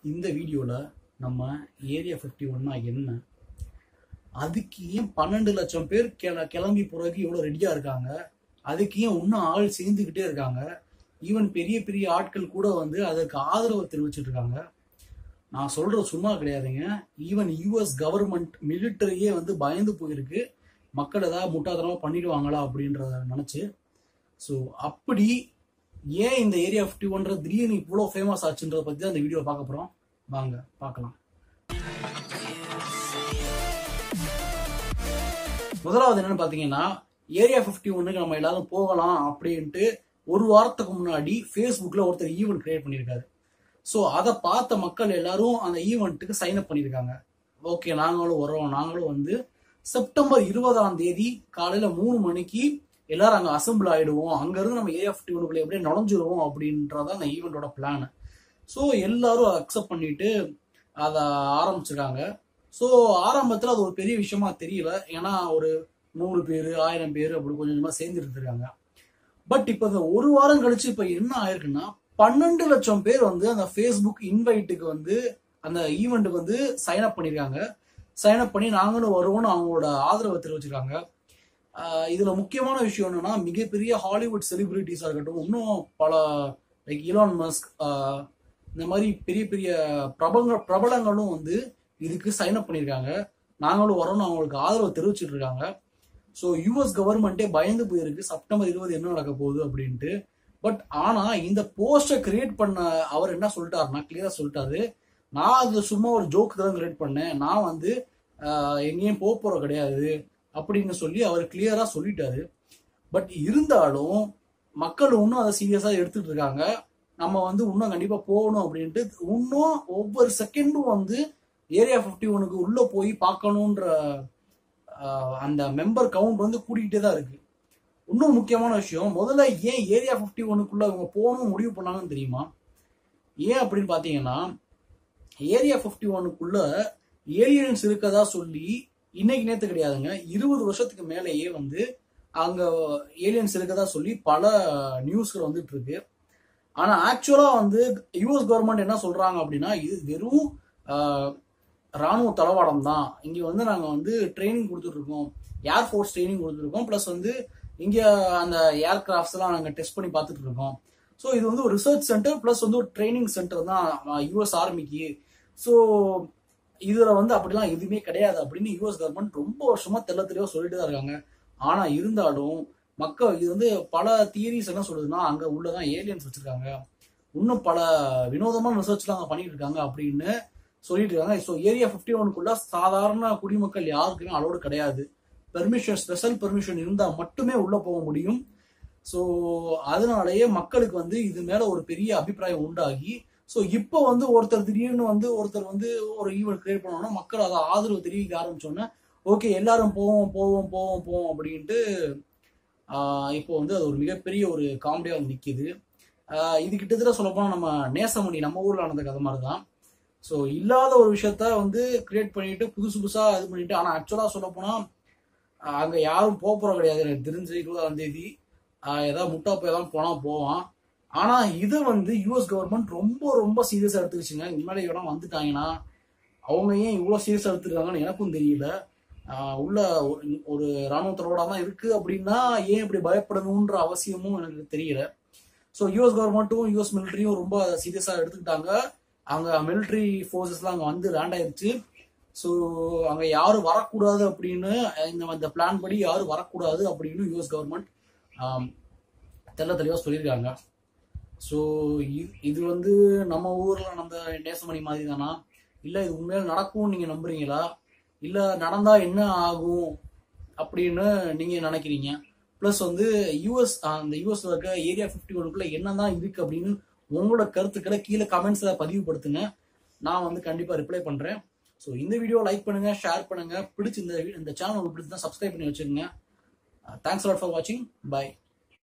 இந்த வீடியோவில் நம்ம ஏரியா ஃபிஃப்டி ஒன்னா என்ன அதுக்கு ஏன் பன்னெண்டு லட்சம் பேர் கிள கிளம்பி போறதுக்கு இவ்வளோ ரெடியாக இருக்காங்க அதுக்கு ஏன் இன்னும் ஆள் சேர்ந்துக்கிட்டே இருக்காங்க ஈவன் பெரிய பெரிய ஆட்கள் கூட வந்து அதற்கு ஆதரவு தெரிவிச்சிட்டு இருக்காங்க நான் சொல்றது சும்மா கிடையாதுங்க ஈவன் யூஎஸ் கவர்மெண்ட் மிலிட்டரியே வந்து பயந்து போயிருக்கு மக்கள் ஏதாவது முட்டாதனமாக பண்ணிடுவாங்களா அப்படின்றத நினச்சி ஸோ அப்படி ஏன் இந்த ஏரியா ஃபிஃப்டி ஒன்றது திடீர்னு இவ்வளோ ஃபேமஸ் ஆச்சுன்றத பற்றி தான் இந்த வீடியோ பார்க்க போகிறோம் வாங்க பார்க்கலாம் முதலாவது என்னன்னு பார்த்தீங்கன்னா ஏரியா ஃபிஃப்டி ஒன்னுக்கு நம்ம எல்லாரும் போகலாம் அப்படின்ட்டு ஒரு வாரத்துக்கு முன்னாடி ஃபேஸ்புக்கில் ஒருத்தர் ஈவெண்ட் கிரியேட் பண்ணியிருக்காரு ஸோ அதை பார்த்த மக்கள் எல்லாரும் அந்த ஈவெண்ட்டுக்கு சைன் அப் பண்ணியிருக்காங்க ஓகே நாங்களும் வரோம் நாங்களும் வந்து செப்டம்பர் இருபதாம் தேதி காலையில் மூணு மணிக்கு எல்லாரும் அங்கே அசம்பிள் ஆயிடுவோம் அங்கேருந்து நம்ம ஏரியா ஃபிஃப்டி ஒன்றுக்குள்ள எப்படியே நுழைஞ்சிருவோம் அப்படின்றத அந்த ஈவெண்ட்டோட பிளான் ஸோ எல்லாரும் அக்செப்ட் பண்ணிட்டு அதை ஆரம்பிச்சிருக்காங்க ஸோ ஆரம்பத்தில் அது ஒரு பெரிய விஷயமா தெரியல ஏன்னா ஒரு நூறு பேர் ஆயிரம் பேர் அப்படி கொஞ்சம் கொஞ்சமாக சேர்ந்துட்டு இருக்காங்க பட் இப்போ இந்த ஒரு வாரம் கழிச்சு இப்போ என்ன ஆயிருக்குன்னா பன்னெண்டு லட்சம் பேர் வந்து அந்த ஃபேஸ்புக் இன்வைட்டுக்கு வந்து அந்த ஈவெண்ட்டுக்கு வந்து சைன் அப் பண்ணியிருக்காங்க சைன் அப் பண்ணி நாங்களும் வருவோம்னு அவங்களோட ஆதரவை தெரிவிச்சிருக்காங்க ஆஹ் இதுல முக்கியமான விஷயம் என்னன்னா மிகப்பெரிய ஹாலிவுட் செலிபிரிட்டிஸா இருக்கட்டும் இன்னும் பல லைக் இலான் மஸ்க் ஆஹ் இந்த மாதிரி பெரிய பெரிய பிரபல பிரபலங்களும் வந்து இதுக்கு சைன் அப் பண்ணியிருக்காங்க நாங்களும் வரோம்னு அவங்களுக்கு ஆதரவு தெரிவிச்சிட்டு இருக்காங்க ஸோ யூஎஸ் கவர்மெண்ட்டே பயந்து போயிருக்கு செப்டம்பர் இருபது என்ன நடக்க போகுது அப்படின்ட்டு பட் ஆனா இந்த போஸ்டை கிரியேட் பண்ண அவர் என்ன சொல்லிட்டாருன்னா கிளியரா சொல்லிட்டாரு நான் அது சும்மா ஒரு ஜோக் தான் கிரியேட் பண்ணேன் நான் வந்து ஆஹ், எங்கேயும் போக போற கிடையாது அப்படின்னு சொல்லி அவர் கிளியரா சொல்லிட்டாரு பட் இருந்தாலும் மக்கள் இன்னும் அதை சீரியஸா எடுத்துட்டு இருக்காங்க நம்ம வந்து இன்னும் கண்டிப்பா போகணும் அப்படின்ட்டு இன்னும் ஒவ்வொரு செகண்டும் வந்து ஏரியா ஃபிஃப்டி ஒனுக்கு உள்ள போய் பார்க்கணுன்ற ஆஹ், அந்த மெம்பர் கவுண்ட் வந்து கூட்டிகிட்டே தான் இருக்கு இன்னும் முக்கியமான விஷயம் முதல்ல ஏன் ஏரியா ஃபிஃப்டி ஒனுக்குள்ள இவங்க போகணும் முடிவு பண்ணாங்கன்னு தெரியுமா ஏன் அப்படின்னு பார்த்தீங்கன்னா ஏரியா ஃபிஃப்டி ஒனுக்குள்ள ஏலியன்ஸ் இருக்கதா சொல்லி இன்னைக்கு நேத்து கிடையாதுங்க இருபது வருஷத்துக்கு மேலேயே வந்து அங்க ஏலியன்ஸ் இருக்கதா சொல்லி பல நியூஸ்கள் வந்துட்டு இருக்கு ஆனா ஆக்சுவலா வந்து யூஎஸ் கவர்மெண்ட் என்ன சொல்றாங்க அப்படின்னா இது வெறும் ஆஹ், ராணுவ தளவாடம் தான் இங்க வந்து நாங்க வந்து ட்ரைனிங் கொடுத்துட்டு இருக்கோம் ஏர்ஃபோர்ஸ் ட்ரைனிங் கொடுத்துருக்கோம் ப்ளஸ் வந்து இங்க அந்த ஏர்கிராஃப்ட்ஸ் எல்லாம் நாங்க டெஸ்ட் பண்ணி பார்த்துட்டு இருக்கோம் ஸோ இது வந்து ஒரு ரிசர்ச் சென்டர் ப்ளஸ் வந்து ஒரு ட்ரைனிங் சென்டர் தான் யூஎஸ் ஆர்மிக்கு ஸோ இதுல வந்து அப்படிலாம் எதுவுமே கிடையாது அப்படின்னு யூஎஸ் கவர்மெண்ட் ரொம்ப வருஷமா தெள்ள தெளிவா சொல்லிட்டு தான் இருக்காங்க ஆனா இருந்தாலும் மக்கள் இது வந்து பல தியரிஸ் என்ன சொல்லுதுன்னா அங்க உள்ளதான் ஏலியன்ஸ் வச்சிருக்காங்க இன்னும் பல வினோதமான ரிசர்ச்லாம் அங்க பண்ணிட்டு இருக்காங்க அப்படின்னு சொல்லிட்டு இருக்காங்க ஸோ ஏரியா ஃபிஃப்டி ஒனுக்குள்ள சாதாரண குடிமக்கள் யாருக்குமே அலோடு கிடையாது பெர்மிஷன் ஸ்பெஷல் பெர்மிஷன் இருந்தா மட்டுமே உள்ள போக முடியும் ஸோ அதனாலேயே மக்களுக்கு வந்து இது மேல ஒரு பெரிய அபிப்பிராயம் உண்டாகி ஸோ இப்போ வந்து ஒருத்தர் திடீர்னு வந்து ஒருத்தர் வந்து ஒரு ஈவெண்ட் கிரியேட் பண்ணோம்னா மக்கள் அதை ஆதரவு தெரிவிக்க ஆரம்பிச்சோன்னே ஓகே எல்லாரும் போவோம் போவோம் போவோம் போவோம் அப்படின்ட்டு ஆஹ் இப்போ வந்து அது ஒரு மிகப்பெரிய ஒரு காமெடியாக வந்து நிற்கிது இது கிட்டத்தட்ட சொல்லப்போனால் நம்ம நேசமணி நம்ம ஊரில் நடந்த கதை மாதிரி தான் ஸோ இல்லாத ஒரு விஷயத்த வந்து கிரியேட் பண்ணிட்டு புதுசு புதுசாக இது பண்ணிட்டு ஆனால் ஆக்சுவலாக சொல்லப்போனால் அங்கே யாரும் போக போகிற கிடையாது எனக்கு தெரிஞ்சு இருபதாம் தேதி ஆஹ் ஏதாவது முட்டா போய் தான் போனால் போவான் ஆனால் இதை வந்து யூஎஸ் கவர்மெண்ட் ரொம்ப ரொம்ப சீரியஸாக எடுத்துக்கிச்சுங்க முன்னாடி இடம் வந்துட்டாங்கன்னா அவங்க ஏன் இவ்வளோ சீரியஸாக எடுத்துருக்காங்கன்னு எனக்கும் தெரியல ஆஹ் உள்ள ஒரு- ஒரு இராணுவத்தோட தான் இருக்கு அப்படின்னா ஏன் இப்படி பயப்படணுன்ற அவசியமும் எனக்கு தெரியல ஸோ யூஎஸ் கவர்மெண்ட்டும் யூஎஸ் மிலிட்டரியும் ரொம்ப சீரியஸாக எடுத்துக்கிட்டாங்க அங்கே மிலிட்ரி ஃபோர்ஸஸ்லாம் அங்கே வந்து லேண்ட் ஆயிருச்சு ஸோ அங்கே யாரும் வரக்கூடாது அப்படின்னு இந்த இந்த பிளான் படி யாரும் வரக்கூடாது அப்படின்னு யூஎஸ் கவர்மெண்ட் தெள்ள தெளிவாக சொல்லியிருக்காங்க ஸோ இது வந்து நம்ம ஊரில் நடந்த நேசமணி மாதிரி தானா இல்லை இது உண்மையில நடக்கும்னு நீங்கள் நம்புறீங்களா இல்லை நடந்தால் என்ன ஆகும் அப்படின்னு நீங்கள் நினைக்கிறீங்க ப்ளஸ் வந்து யூஎஸ் அந்த யூஎஸ்ல இருக்க ஏரியா ஃபிஃப்டி ஒனுக்குள்ள என்னதான் இருக்கு அப்படின்னு உங்களோட கருத்துக்களை கீழே கமெண்ட்ஸில் பதிவுபடுத்துங்க நான் வந்து கண்டிப்பாக ரிப்ளை பண்ணுறேன் ஸோ இந்த வீடியோ லைக் பண்ணுங்க ஷேர் பண்ணுங்க பிடிச்சி இந்த இந்த சேனல் உங்களுக்கு பிடிச்சிருந்தா சப்ஸ்கிரைப் பண்ணி வச்சுருங்க தேங்க்ஸ் லாட் ஃபார் வாட்சிங் பை